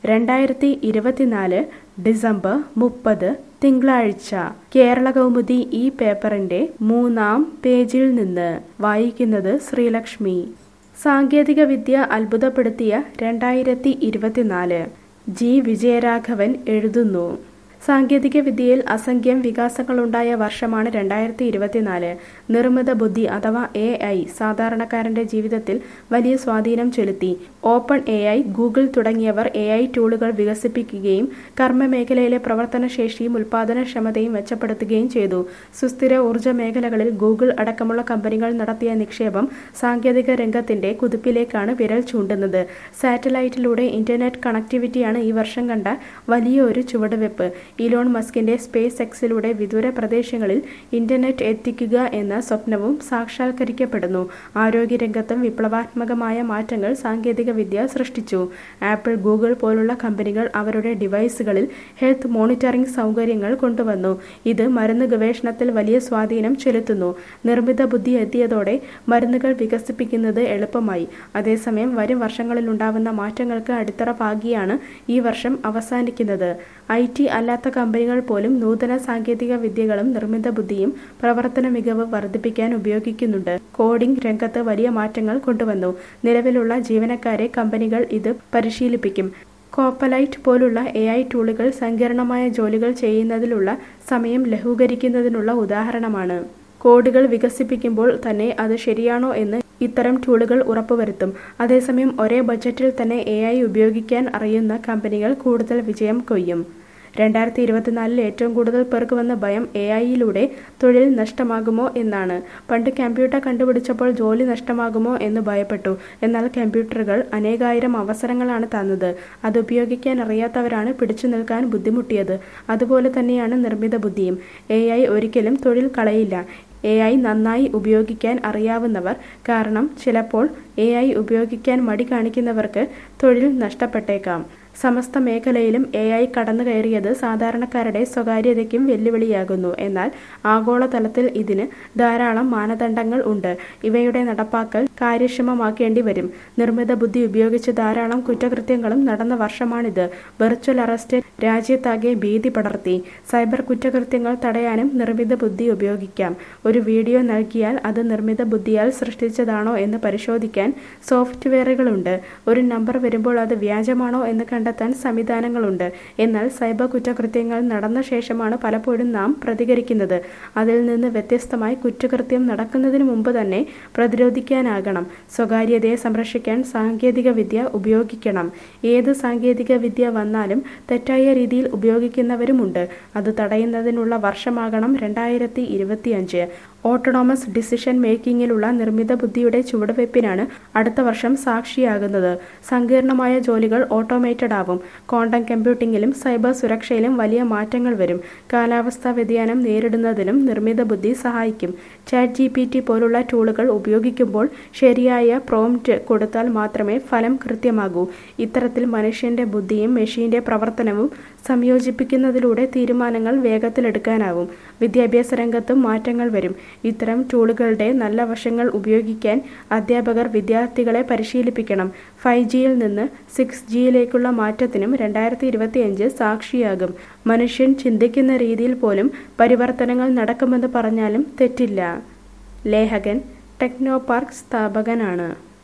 രണ്ടായിരത്തി ഇരുപത്തിനാല് ഡിസംബർ മുപ്പത് തിങ്കളാഴ്ച കേരള കൗമുദി ഈ പേപ്പറിന്റെ മൂന്നാം പേജിൽ നിന്ന് വായിക്കുന്നത് ശ്രീലക്ഷ്മി സാങ്കേതിക വിദ്യ അത്ഭുതപ്പെടുത്തിയ രണ്ടായിരത്തി ഇരുപത്തിനാല് ജി വിജയരാഘവൻ എഴുതുന്നു സാങ്കേതിക വിദ്യയിൽ അസംഖ്യം വികാസങ്ങളുണ്ടായ വർഷമാണ് രണ്ടായിരത്തി ഇരുപത്തിനാല് നിർമ്മിത ബുദ്ധി അഥവാ എ ഐ സാധാരണക്കാരന്റെ ജീവിതത്തിൽ വലിയ സ്വാധീനം ചെലുത്തി ഓപ്പൺ എ ഐ ഗൂഗിൾ തുടങ്ങിയവർ എ ഐ ടൂളുകൾ വികസിപ്പിക്കുകയും കർമ്മ മേഖലയിലെ പ്രവർത്തനശേഷിയും ഉൽപാദനക്ഷമതയും മെച്ചപ്പെടുത്തുകയും ചെയ്തു സുസ്ഥിര ഊർജ്ജ മേഖലകളിൽ ഗൂഗിൾ അടക്കമുള്ള കമ്പനികൾ നടത്തിയ നിക്ഷേപം സാങ്കേതിക രംഗത്തിന്റെ കുതിപ്പിലേക്കാണ് വിരൽ ചൂണ്ടുന്നത് സാറ്റലൈറ്റിലൂടെ ഇന്റർനെറ്റ് കണക്ടിവിറ്റിയാണ് ഈ വർഷം കണ്ട വലിയ ഒരു ചുവടുവെപ്പ് ഇലോൺ മസ്കിന്റെ സ്പേസ് എക്സിലൂടെ വിദൂര പ്രദേശങ്ങളിൽ ഇന്റർനെറ്റ് എത്തിക്കുക എന്ന സ്വപ്നവും സാക്ഷാത്കരിക്കപ്പെടുന്നു ആരോഗ്യരംഗത്തും വിപ്ലവാത്മകമായ മാറ്റങ്ങൾ സാങ്കേതിക വിദ്യ സൃഷ്ടിച്ചു ആപ്പിൾ ഗൂഗിൾ പോലുള്ള കമ്പനികൾ അവരുടെ ഡിവൈസുകളിൽ ഹെൽത്ത് മോണിറ്ററിംഗ് സൗകര്യങ്ങൾ കൊണ്ടുവന്നു ഇത് മരുന്ന് ഗവേഷണത്തിൽ വലിയ സ്വാധീനം ചെലുത്തുന്നു നിർമ്മിത ബുദ്ധി എത്തിയതോടെ മരുന്നുകൾ വികസിപ്പിക്കുന്നത് എളുപ്പമായി അതേസമയം വരും വർഷങ്ങളിലുണ്ടാവുന്ന മാറ്റങ്ങൾക്ക് അടിത്തറ പാകിയാണ് ഈ വർഷം അവസാനിക്കുന്നത് ഐ ടി അല്ലാത്ത കമ്പനികൾ പോലും നൂതന സാങ്കേതിക വിദ്യകളും നിർമ്മിത ബുദ്ധിയും പ്രവർത്തന മികവ് വർദ്ധിപ്പിക്കാൻ ഉപയോഗിക്കുന്നുണ്ട് കോഡിംഗ് രംഗത്ത് വലിയ മാറ്റങ്ങൾ കൊണ്ടുവന്നു നിലവിലുള്ള ജീവനക്കാരെ കമ്പനികൾ ഇത് പരിശീലിപ്പിക്കും കോപ്പലൈറ്റ് പോലുള്ള എ ഐ ടൂളുകൾ സങ്കീർണമായ ജോലികൾ ചെയ്യുന്നതിലുള്ള സമയം ലഘൂകരിക്കുന്നതിനുള്ള ഉദാഹരണമാണ് കോഡുകൾ വികസിപ്പിക്കുമ്പോൾ തന്നെ അത് ശരിയാണോ എന്ന് ഇത്തരം ടൂളുകൾ ഉറപ്പുവരുത്തും അതേസമയം ഒരേ ബജറ്റിൽ തന്നെ എ ഐ ഉപയോഗിക്കാൻ അറിയുന്ന കമ്പനികൾ കൂടുതൽ വിജയം കൊയ്യും രണ്ടായിരത്തി ഇരുപത്തിനാലിൽ ഏറ്റവും കൂടുതൽ പേർക്ക് വന്ന ഭയം എ ഐയിലൂടെ തൊഴിൽ നഷ്ടമാകുമോ എന്നാണ് പണ്ട് കമ്പ്യൂട്ടർ കണ്ടുപിടിച്ചപ്പോൾ ജോലി നഷ്ടമാകുമോ എന്ന് ഭയപ്പെട്ടു എന്നാൽ കമ്പ്യൂട്ടറുകൾ അനേകായിരം അവസരങ്ങളാണ് തന്നത് അത് ഉപയോഗിക്കാൻ അറിയാത്തവരാണ് പിടിച്ചു നിൽക്കാൻ ബുദ്ധിമുട്ടിയത് അതുപോലെ തന്നെയാണ് നിർമ്മിത ബുദ്ധിയും എ ഐ ഒരിക്കലും തൊഴിൽ കളയില്ല എ ഐ നന്നായി ഉപയോഗിക്കാൻ അറിയാവുന്നവർ കാരണം ചിലപ്പോൾ എ ഐ ഉപയോഗിക്കാൻ മടി കാണിക്കുന്നവർക്ക് തൊഴിൽ നഷ്ടപ്പെട്ടേക്കാം സമസ്ത മേഖലയിലും എ ഐ കടന്നു കയറിയത് സാധാരണക്കാരുടെ സ്വകാര്യതയ്ക്കും വെല്ലുവിളിയാകുന്നു എന്നാൽ ആഗോളതലത്തിൽ ഇതിന് ധാരാളം മാനദണ്ഡങ്ങൾ ഉണ്ട് ഇവയുടെ നടപ്പാക്കൽ കാര്യക്ഷമമാക്കേണ്ടി വരും നിർമ്മിത ബുദ്ധി ഉപയോഗിച്ച് ധാരാളം കുറ്റകൃത്യങ്ങളും നടന്ന വർഷമാണിത് വെർച്വൽ അറസ്റ്റ് രാജ്യത്താകെ ഭീതി പടർത്തി സൈബർ കുറ്റകൃത്യങ്ങൾ തടയാനും നിർമ്മിത ബുദ്ധി ഉപയോഗിക്കാം ഒരു വീഡിയോ നൽകിയാൽ അത് നിർമ്മിത ബുദ്ധിയാൽ സൃഷ്ടിച്ചതാണോ എന്ന് പരിശോധിക്കാൻ സോഫ്റ്റ്വെയറുകളുണ്ട് ഒരു നമ്പർ വരുമ്പോൾ അത് വ്യാജമാണോ എന്ന് കണ്ടെത്താൻ സംവിധാനങ്ങളുണ്ട് എന്നാൽ സൈബർ കുറ്റകൃത്യങ്ങൾ നടന്ന ശേഷമാണ് പലപ്പോഴും നാം പ്രതികരിക്കുന്നത് അതിൽ നിന്ന് വ്യത്യസ്തമായി കുറ്റകൃത്യം നടക്കുന്നതിന് മുമ്പ് തന്നെ പ്രതിരോധിക്കാനാകണം സ്വകാര്യതയെ സംരക്ഷിക്കാൻ സാങ്കേതിക വിദ്യ ഉപയോഗിക്കണം ഏത് സാങ്കേതിക വിദ്യ വന്നാലും തെറ്റായ രീതിയിൽ ഉപയോഗിക്കുന്നവരുമുണ്ട് അത് തടയുന്നതിനുള്ള വർഷമാകണം രണ്ടായിരത്തി ഇരുപത്തിയഞ്ച് ഓട്ടോണോമസ് ഡിസിഷൻ മേക്കിങ്ങിലുള്ള നിർമ്മിത ബുദ്ധിയുടെ ചുവടുവയ്പ്പിനാണ് അടുത്ത വർഷം സാക്ഷിയാകുന്നത് സങ്കീർണമായ ജോലികൾ ഓട്ടോമേറ്റഡ് ആവും ക്വാണ്ടം കമ്പ്യൂട്ടിംഗിലും സൈബർ സുരക്ഷയിലും വലിയ മാറ്റങ്ങൾ വരും കാലാവസ്ഥാ വ്യതിയാനം നേരിടുന്നതിനും നിർമ്മിത ബുദ്ധി സഹായിക്കും ചാറ്റ് ജി പി ടി പോലുള്ള ടൂളുകൾ ഉപയോഗിക്കുമ്പോൾ ശരിയായ പ്രോംപ്റ്റ് കൊടുത്താൽ മാത്രമേ ഫലം കൃത്യമാകൂ ഇത്തരത്തിൽ മനുഷ്യന്റെ ബുദ്ധിയും മെഷീന്റെ പ്രവർത്തനവും സംയോജിപ്പിക്കുന്നതിലൂടെ തീരുമാനങ്ങൾ വേഗത്തിലെടുക്കാനാവും വിദ്യാഭ്യാസ രംഗത്തും മാറ്റങ്ങൾ വരും ഇത്തരം ടൂളുകളുടെ നല്ല വശങ്ങൾ ഉപയോഗിക്കാൻ അധ്യാപകർ വിദ്യാർത്ഥികളെ പരിശീലിപ്പിക്കണം ഫൈവ് ജിയിൽ നിന്ന് സിക്സ് ജിയിലേക്കുള്ള മാറ്റത്തിനും രണ്ടായിരത്തി ഇരുപത്തിയഞ്ച് സാക്ഷിയാകും മനുഷ്യൻ ചിന്തിക്കുന്ന രീതിയിൽ പോലും പരിവർത്തനങ്ങൾ നടക്കുമെന്ന് പറഞ്ഞാലും തെറ്റില്ല ലേഖകൻ ടെക്നോപാർക്ക് സ്ഥാപകനാണ്